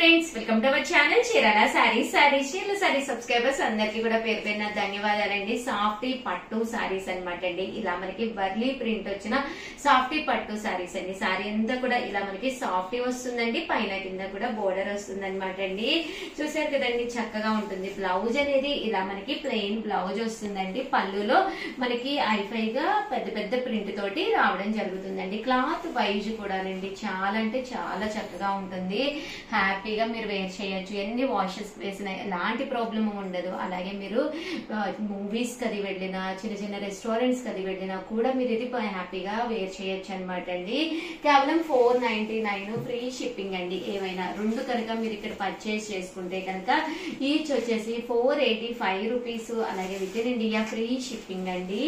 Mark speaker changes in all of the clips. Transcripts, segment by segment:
Speaker 1: friends welcome to our channel Chirala saris saris చీరల sari subscribers అందరికీ కూడా పేరు పేరున ధన్యవాదాలండి సాఫ్టీ పట్టు సారీస్ అన్నమాట అండి ఇలా మనకి వర్లీ ప్రింట్ వచ్చిన సాఫ్టీ పట్టు సారీస్ అండి సారీ అంతా కూడా ఇలా మనకి సాఫ్టీ వస్తుందండి పైన కింద కూడా బోర్డర్ వస్తుంది అనమాట అండి చూసారు కదండి చక్కగా ఉంటుంది బ్లౌజ్ అనేది ఇలా మనకి ప్లెయిన్ బ్లౌజ్ వస్తుందండి పళ్ళులో మనకి ఐఫై గా పెద్ద పెద్ద ప్రింట్ తోటి రావడం జరుగుతుందండి క్లాత్ వైజ్ కూడానండి చాలా అంటే చాలా చక్కగా ఉంటుంది హ్యాపీగా మీరు వేర్ చేయొచ్చు ఎన్ని వాషెస్ వేసినా ఎలాంటి ప్రాబ్లమ్ ఉండదు అలాగే మీరు మూవీస్ కది వెళ్ళినా చిన్న చిన్న రెస్టారెంట్స్ కది వెళ్ళినా కూడా మీరు ఇది ప- హ్యాపీగా వేర్ చేయొచ్చు అనమాట అండి కేవలం four ninety nine free shipping అండి ఏమైనా రెండు కనుక మీరు ఇక్కడ పర్చేస్ చేసుకుంటే కనుక ఈచ్ వచ్చేసి ఫోర్ ఎయిటీ ఫైవ్ రూపీస్ అలాగే within India free shipping అండి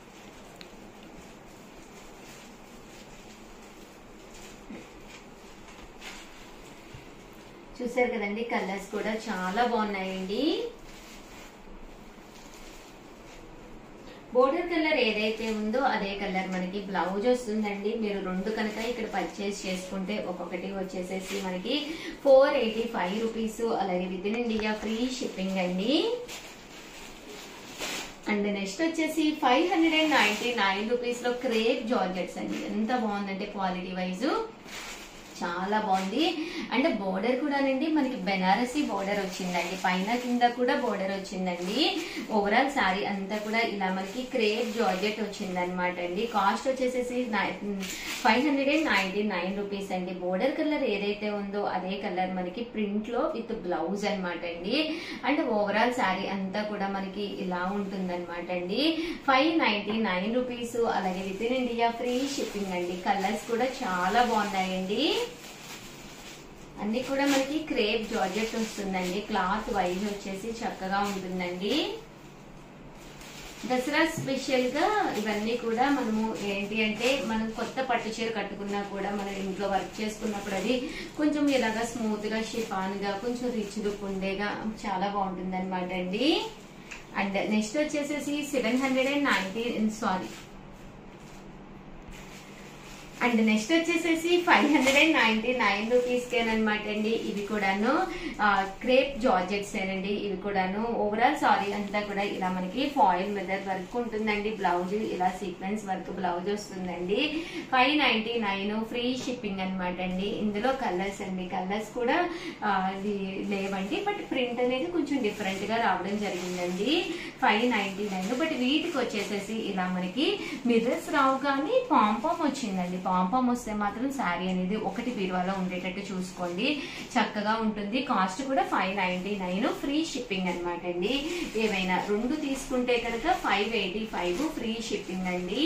Speaker 1: చూసారు కదండి కలర్స్ కూడా చాలా బాగున్నాయండి బోర్డర్ కలర్ ఏదైతే ఉందో అదే కలర్ మనకి బ్లౌజ్ వస్తుందండి మీరు రెండు కనుక ఇక్కడ పర్చేస్ చేసుకుంటే ఒక్కొక్కటి వచ్చేసేసి మనకి ఫోర్ ఎయిటీ ఫైవ్ రూపీస్ అలాగే within India free shipping అండి అండ్ నెక్స్ట్ వచ్చేసి five hundred and ninety nine rupees లో క్రేప్ జార్జెట్స్ అండి ఎంత బాగుందంటే క్వాలిటీ వైజ్ చాలా బాగుంది అండ్ బోర్డర్ కూడానండి మనకి బెనారసీ బోర్డర్ వచ్చిందండి పైన కింద కూడా బోర్డర్ వచ్చిందండి ఓవరాల్ సారీ అంతా కూడా ఇలా మనకి క్రేప్ జార్జెట్ వచ్చింది అనమాట అండి కాస్ట్ వచ్చేసేసి five hundred and ninety nine rupees అండి బోర్డర్ కలర్ ఏదైతే ఉందో అదే కలర్ మనకి ప్రింట్ లో విత్ బ్లౌజ్ అనమాట అండి అండ్ ఓవరాల్ సారీ అంతా కూడా మనకి ఇలా ఉంటుంది అనమాట అండి ఫైవ్ నైన్టీ నైన్ రూపీస్ అలాగే within India free shipping అండి కలర్స్ కూడా చాలా బాగున్నాయండి అన్ని కూడా మనకి క్రేప్ జార్జెట్ వస్తుందండి క్లాత్ వైజ్ వచ్చేసి చక్కగా ఉంటుందండి దసరా స్పెషల్ గా ఇవన్నీ కూడా మనము ఏంటి అంటే మనం కొత్త పట్టు చీర కట్టుకున్నా కూడా మనం ఇంట్లో వర్క్ చేసుకున్నప్పుడు అది కొంచెం ఇలాగా స్మూత్ గా షిఫాన్ గా కొంచెం రిచ్ లుక్ ఉండేగా చాలా బాగుంటుంది అనమాట అండి అండ్ నెక్స్ట్ వచ్చేసేసి seven hundred and ninety sorry and next వచ్చేసేసి five hundred and ninety nine rupees కేనమాట అండి ఇవి కూడాను క్రేప్ జార్జెట్స్ అండి ఇవి కూడాను ఓవరాల్ సారీ అంతా కూడా ఇలా మనకి ఫాయిల్ మెథడ్ వర్క్ ఉంటుందండి బ్లౌజ్ ఇలా సీక్వెన్స్ వర్క్ బ్లౌజ్ వస్తుందండి five ninety nine free shipping అనమాట అండి ఇందులో కలర్స్ అండి కలర్స్ కూడా ఆ, ఇది లేవండి బట్ ప్రింట్ అనేది కొంచెం డిఫరెంట్ గా రావడం జరిగిందండి ఫైవ్ నైన్టీ నైన్ బట్ వీటికి వచ్చేసేసి ఇలా మనకి మిర్రర్స్ రావు కానీ పాంపామ్ వచ్చిందండి పాంపామ్ వస్తే మాత్రం శారీ అనేది ఒకటి బీరువాలో ఉండేటట్టు చూసుకోండి చక్కగా ఉంటుంది కాస్ట్ కూడా five ninety nine free shipping అనమాట అండి ఏమైనా రెండు తీసుకుంటే కనుక five eighty five free shipping అండి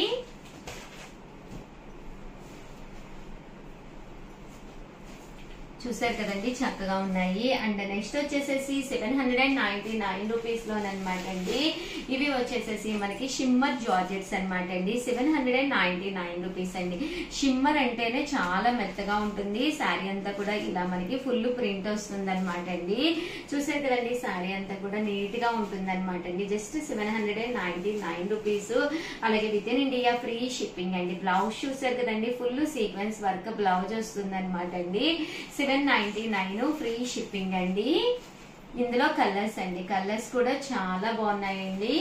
Speaker 1: చూసారు కదండి చక్కగా ఉన్నాయి అండ్ నెక్స్ట్ వచ్చేసేసి seven hundred and ninety nine rupees లోనమాట అండి ఇవి వచ్చేసేసి మనకి షిమ్మర్ జార్జెట్స్ అనమాట అండి seven hundred and ninety nine rupees అండి షిమ్మర్ అంటేనే చాలా మెత్తగా ఉంటుంది శారీ అంతా కూడా ఇలా మనకి ఫుల్ ప్రింట్ వస్తుంది అనమాట అండి చూసారు కదండి శారీ అంతా కూడా నీట్ గా ఉంటుంది అనమాట అండి just seven hundred and ninety nine rupees అలాగే within India free shipping అండి బ్లౌజ్ చూసారు కదండి ఫుల్ సీక్వెన్స్ వర్క్ బ్లౌజ్ వస్తుంది అనమాట అండి seven ninety nine free shipping అండి ఇందులో కలర్స్ అండి కలర్స్ కూడా చాలా బాగున్నాయండి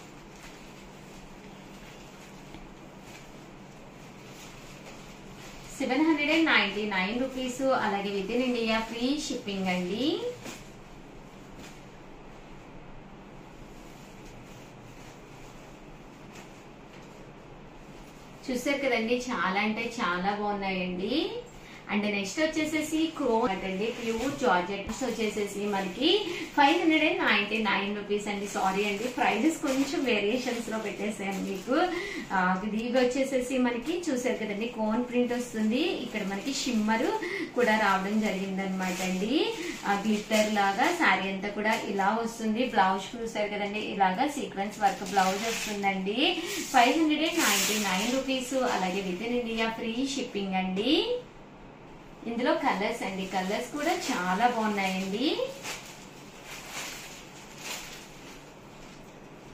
Speaker 1: seven hundred and ninety nine rupees అలాగే within India free shipping అండి చూసారు కదండి చాలా అంటే చాలా బాగున్నాయండి అండ్ నెక్స్ట్ వచ్చేసేసి క్రోన్ అండి ప్యూర్ జార్జెట్ వచ్చేసేసి మనకి five hundred and ninety nine rupees అండి సారీ అండి ప్రైజెస్ కొంచెం వేరియేషన్స్ లో పెట్టేసాను మీకు ఆ, ఇది వచ్చేసేసి మనకి చూసారు కదండి కోన్ ప్రింట్ వస్తుంది ఇక్కడ మనకి షిమ్మర్ కూడా రావడం జరిగింది అనమాట అండి గ్లిట్టర్ లాగా శారీ అంతా కూడా ఇలా వస్తుంది బ్లౌజ్ చూసారు కదండి ఇలాగా సీక్వెన్స్ వర్క్ బ్లౌజ్ వస్తుందండి five hundred and ninety nine rupees అలాగే within India free shipping అండి ఇందులో కలర్స్ అండి కలర్స్ కూడా చాలా బాగున్నాయండి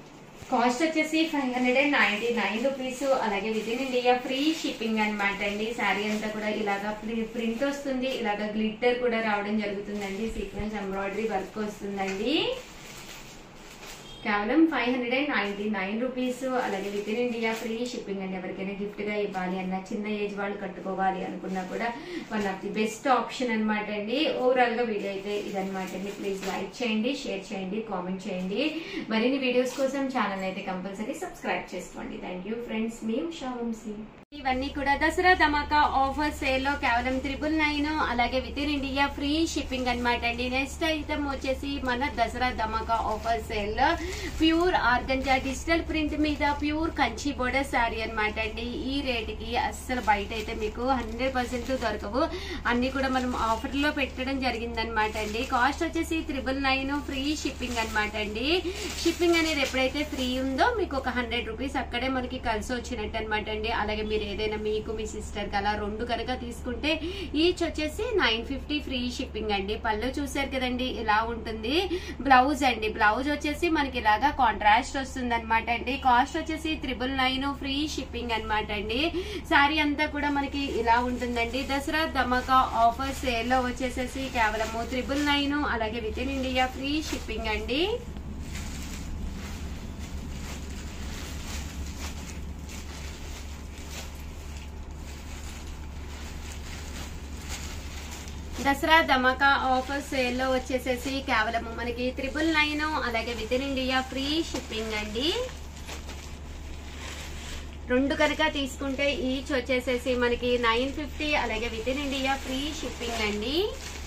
Speaker 1: కాస్ట్ వచ్చేసి five hundred and ninety nine rupees అలాగే within India free shipping అనమాట అండి శారీ అంతా కూడా ఇలాగా ప్రింట్ వస్తుంది ఇలాగా గ్లిట్టర్ కూడా రావడం జరుగుతుందండి సీక్వెన్స్ ఎంబ్రాయిడరీ వర్క్ వస్తుందండి కేవలం five hundred and ninety nine rupees అలాగే within India free shipping అండి ఎవరికైనా గిఫ్ట్ గా ఇవ్వాలి అన్న చిన్న ఏజ్ వాళ్ళు కట్టుకోవాలి అనుకున్నా కూడా one of the best option అనమాట అండి ఓవరాల్ గా వీడియో అయితే ఇదనమాట అండి ప్లీజ్ లైక్ చేయండి షేర్ చేయండి కామెంట్ చేయండి మరిన్ని వీడియోస్ కోసం ఛానల్ అయితే కంపల్సరీ సబ్స్క్రైబ్ చేసుకోండి థ్యాంక్ యూ ఫ్రెండ్స్ మీ ఉషా వంశీ ఇవన్నీ కూడా దసరా ధమాకా ఆఫర్ సేల్ లో కేవలం త్రిపుల్ నైన్ అలాగే within India free shipping అనమాట అండి నెక్స్ట్ ఐటమ్ వచ్చేసి మన దసరా ధమాకా ఆఫర్ సేల్ లో ప్యూర్ ఆర్గంజా డిజిటల్ ప్రింట్ మీద ప్యూర్ కంచి బోర్డర్ శారీ అనమాట అండి ఈ రేట్ కి అస్సలు బయట అయితే మీకు హండ్రెడ్ పర్సెంట్ దొరకవు అన్ని కూడా మనం ఆఫర్ లో పెట్టడం జరిగింది అనమాట అండి కాస్ట్ వచ్చేసి త్రిబుల్ నైన్ ఫ్రీ షిప్పింగ్ అనమాట అండి షిప్పింగ్ అనేది ఎప్పుడైతే ఫ్రీ ఉందో మీకు ఒక హండ్రెడ్ రూపీస్ అక్కడే మనకి కలిసి వచ్చినట్టు అనమాట అండి అలాగే మీరు ఏదైనా మీకు మీ సిస్టర్ కి అలా రెండు కనుక తీసుకుంటే ఈచ్ వచ్చేసి నైన్ ఫిఫ్టీ ఫ్రీ షిప్పింగ్ అండి పళ్ళు చూసారు కదండి ఇలా ఉంటుంది బ్లౌజ్ అండి బ్లౌజ్ వచ్చేసి మనకి ఇలాగా కాంట్రాస్ట్ వస్తుంది అనమాట అండి కాస్ట్ వచ్చేసి త్రిబుల్ నైన్ ఫ్రీ షిప్పింగ్ అనమాట అండి శారీ అంతా కూడా మనకి ఇలా ఉంటుందండి దసరా ధమాకా ఆఫర్ సేల్ లో వచ్చేసేసి కేవలము త్రిబుల్ నైన్ అలాగే within India free shipping అండి దసరా ధమాకా ఆఫర్ సేల్ లో వచ్చేసేసి కేవలం మనకి త్రిబుల్ నైన్ అలాగే within India free shipping అండి రెండు కనుక తీసుకుంటే ఈచ్ వచ్చేసేసి మనకి నైన్ ఫిఫ్టీ అలాగే within India free shipping అండి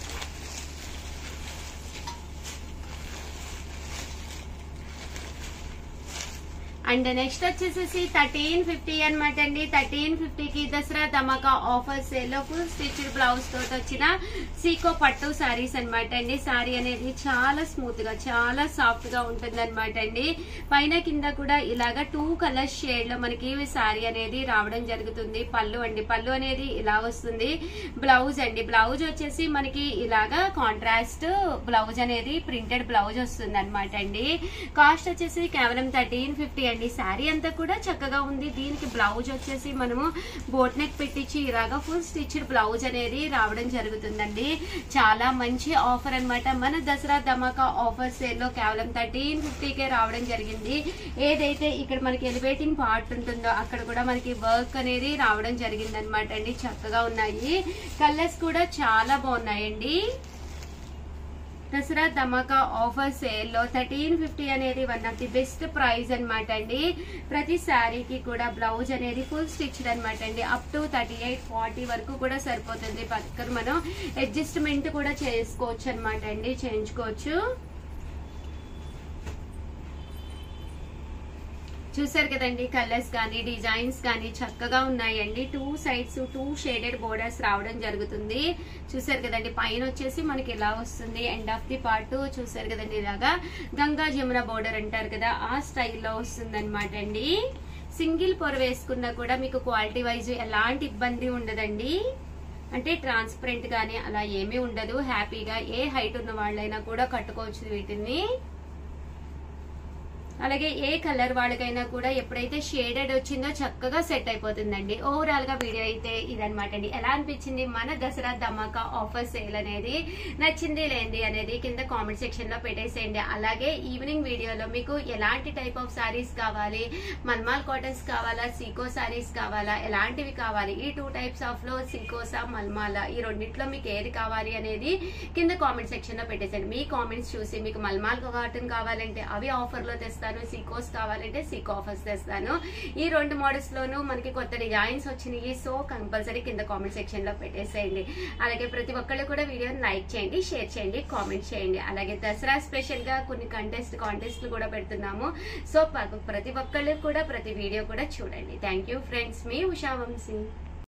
Speaker 1: అండ్ నెక్స్ట్ వచ్చేసేసి థర్టీన్ ఫిఫ్టీ అనమాట అండి థర్టీన్ ఫిఫ్టీకి దసరా ధమాకా ఆఫర్ సేల్ లో ఫుల్ స్టిచ్డ్ బ్లౌజ్ తోటి వచ్చిన సీకో పట్టు సారీస్ అనమాట అండి సారీ అనేది చాలా స్మూత్ గా చాలా సాఫ్ట్ గా ఉంటుంది అనమాట అండి పైన కింద కూడా ఇలాగా టూ కలర్ షేడ్ లో మనకి సారీ అనేది రావడం జరుగుతుంది పళ్ళు అండి పళ్ళు అనేది ఇలా వస్తుంది బ్లౌజ్ అండి బ్లౌజ్ వచ్చేసి మనకి ఇలాగా కాంట్రాస్ట్ బ్లౌజ్ అనేది ప్రింటెడ్ బ్లౌజ్ వస్తుంది అనమాట అండి కాస్ట్ వచ్చేసి కేవలం థర్టీన్ ఫిఫ్టీ అండి శారీ అంతా కూడా చక్కగా ఉంది దీనికి బ్లౌజ్ వచ్చేసి మనము బోట్ నెక్ పెట్టించి ఇలాగా ఫుల్ స్టిచ్డ్ బ్లౌజ్ అనేది రావడం జరుగుతుందండి చాలా మంచి ఆఫర్ అన్నమాట మన దసరా ధమాకా ఆఫర్ సేల్ లో కేవలం థర్టీన్ ఫిఫ్టీకే రావడం జరిగింది ఏదైతే ఇక్కడ మనకి ఎలివేటింగ్ పార్ట్ ఉంటుందో అక్కడ కూడా మనకి వర్క్ అనేది రావడం జరిగింది అనమాట అండి చక్కగా ఉన్నాయి కలర్స్ కూడా చాలా బాగున్నాయండి దసరా ధమాకా ఆఫర్ సేల్ లో థర్టీన్ ఫిఫ్టీ అనేది one of the best price అనమాట అండి ప్రతి శారీకి కూడా బ్లౌజ్ అనేది ఫుల్ స్టిచ్డ్ అనమాట అండి up to thirty eight forty వరకు కూడా సరిపోతుంది పక్కన మనం అడ్జస్ట్మెంట్ కూడా చేసుకోవచ్చు అనమాట అండి చేయించుకోవచ్చు చూసారు కదండి కలర్స్ కానీ డిజైన్స్ కానీ చక్కగా ఉన్నాయండి two sides two shaded borders రావడం జరుగుతుంది చూసారు కదండి పైన వచ్చేసి మనకి ఇలా వస్తుంది ఎండ్ ఆఫ్ ది పార్ట్ చూసారు కదండి ఇలాగా గంగా జమున బోర్డర్ అంటారు కదా ఆ స్టైల్లో వస్తుంది అనమాట అండి సింగిల్ పొర వేసుకున్నా కూడా మీకు క్వాలిటీ వైజ్ ఎలాంటి ఇబ్బంది ఉండదండి అంటే ట్రాన్స్పరెంట్ గానీ అలా ఏమీ ఉండదు హ్యాపీగా ఏ హైట్ ఉన్న వాళ్ళైనా కూడా కట్టుకోవచ్చు వీటిని అలాగే ఏ కలర్ వాళ్ళకైనా కూడా ఎప్పుడైతే షేడెడ్ వచ్చిందో చక్కగా సెట్ అయిపోతుందండి ఓవరాల్ గా వీడియో అయితే ఇదనమాట అండి ఎలా అనిపించింది మన దసరా ధమాకా ఆఫర్ సేల్ అనేది నచ్చింది లేంది అనేది కింద కామెంట్ సెక్షన్ లో పెట్టేసేయండి అలాగే ఈవినింగ్ వీడియోలో మీకు ఎలాంటి టైప్ ఆఫ్ సారీస్ కావాలి మల్మాల్ కాటన్స్ కావాలా సీకో సారీస్ కావాలా ఎలాంటివి కావాలి ఈ టూ టైప్స్ ఆఫ్ లో సీకోసా మల్మాల ఈ రెండిట్లో మీకు ఏది కావాలి అనేది కింద కామెంట్ సెక్షన్ లో పెట్టేసేయండి మీ కామెంట్స్ చూసి మీకు మల్మాల్ కాటన్ కావాలంటే అవి ఆఫర్ లో తెస్తాను సీకోస్ కావాలంటే సీకో ఆఫర్స్ తెస్తాను ఈ రెండు మోడల్స్ లోనూ మనకి కొత్త డిజైన్స్ వచ్చినాయి సో కంపల్సరీ కింద కామెంట్ సెక్షన్ లో పెట్టేసేయండి అలాగే ప్రతి ఒక్కళ్ళు కూడా వీడియోని లైక్ చేయండి షేర్ చేయండి కామెంట్ చేయండి అలాగే దసరా స్పెషల్ గా కొన్ని కంటెస్ట్ కాంటెస్ట్లు కూడా పెడుతున్నాము సో ప- ప్రతి ఒక్కళ్ళు కూడా ప్రతి వీడియో కూడా చూడండి థ్యాంక్ యూ ఫ్రెండ్స్ మీ ఉషా వంశీ